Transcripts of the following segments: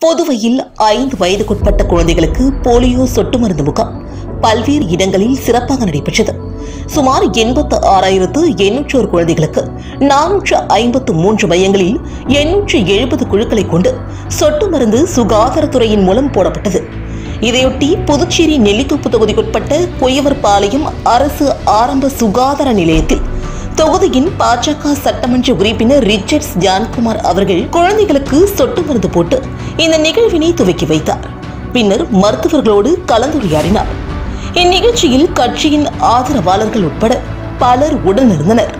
புதுவையில் ஐந்து வயதுக்குட்பட்ட குழந்தைகளுக்கு போலியோ சொட்டு மருந்து முகாம் பல்வேறு இடங்களில் சிறப்பாக நடைபெற்றது சுமார் எண்பத்து ஆறாயிரத்து எண்ணூற்று ஒரு குழந்தைகளுக்கு நானூற்று ஐம்பத்து மூன்று மையங்களில் எண்ணூற்று எழுபது குழுக்களை கொண்டு சொட்டு மருந்து சுகாதாரத்துறையின் மூலம் போடப்பட்டது இதையொட்டி புதுச்சேரி நெல்லித்தோப்பு தொகுதிக்குட்பட்ட குயவர்பாளையம் அரசு ஆரம்ப சுகாதார நிலையத்தில் தொகுதியின் பாஜக சட்டமன்ற உறுப்பினர் ரிச்சர்ட்ஸ் ஜான்குமார் அவர்கள் குழந்தைகளுக்கு சொட்டு மருந்து போட்டு இந்த நிகழ்வினை துவக்கி வைத்தார் பின்னர் மருத்துவர்களோடு கலந்துரையாடினார் இந்நிகழ்ச்சியில் கட்சியின் ஆதரவாளர்கள் உட்பட பலர் உடனிருந்தனர்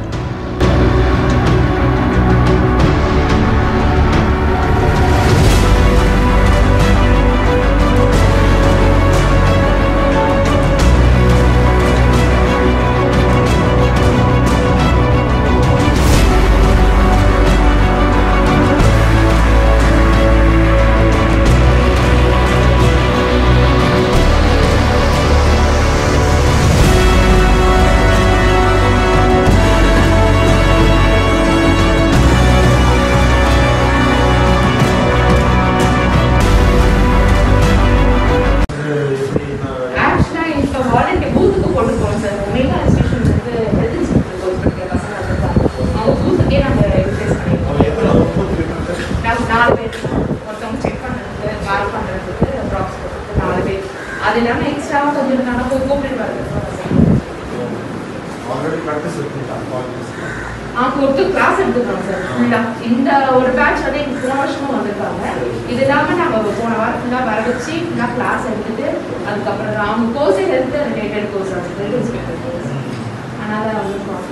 ஆக்சுவலாக இப்போ வாலண்டியர் பூத்துக்கு போட்டு போகிறோம் சார் மெயினாக ரெஜிஸ்ட்ரேஷன் வந்து ஹெல்த் இன்ஸ்பெக்டர் கோர்ஸ் படிக்கிற பசங்க வந்திருக்காங்க அவங்க பூத்துக்கே நாங்கள் யூட்டிலைஸ் பண்ணியிருக்கோம் நாங்கள் நாலு பேர் ஒருத்தவங்க செக் பண்ணுறதுக்கு மார்க் பண்ணுறதுக்கு ப்ராக்ஸ் பண்ணுறதுக்கு நாலு பேர் அது இல்லாமல் எக்ஸ்ட்ராவாக கொஞ்சம் இருந்தாலும் போய் கூப்பிட்டு வரது ஆல்ரெடி ப்ராக்டிஸ் இருக்குங்களா ஆ கொடுத்து கிளாஸ் எடுத்துக்கிறோம் சார் ஃபுல்லாக இந்த ஒரு பேட்ச் வந்து எங்களுக்கு போன வருஷமும் வந்திருக்காங்க இது இல்லாமல் நாங்கள் போன வாரம் ஃபுல்லாக வர வச்சு ஃபுல்லாக கிளாஸ் எடுத்துட்டு அதுக்கப்புறம் தான் அவங்க கோர்ஸே ஹெல்த் ரிலேட்டட் கோர்ஸ் அது ஹெல்த் இன்ஸ்பெக்டர் கோர்ஸ் அதனால் வந்திருக்கோம்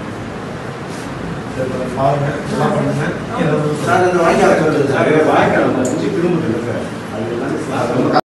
பாருங்க எல்லாம் பண்ணுங்க சார் இந்த வாய்க்கால் கட்டுறது வாய்க்கால்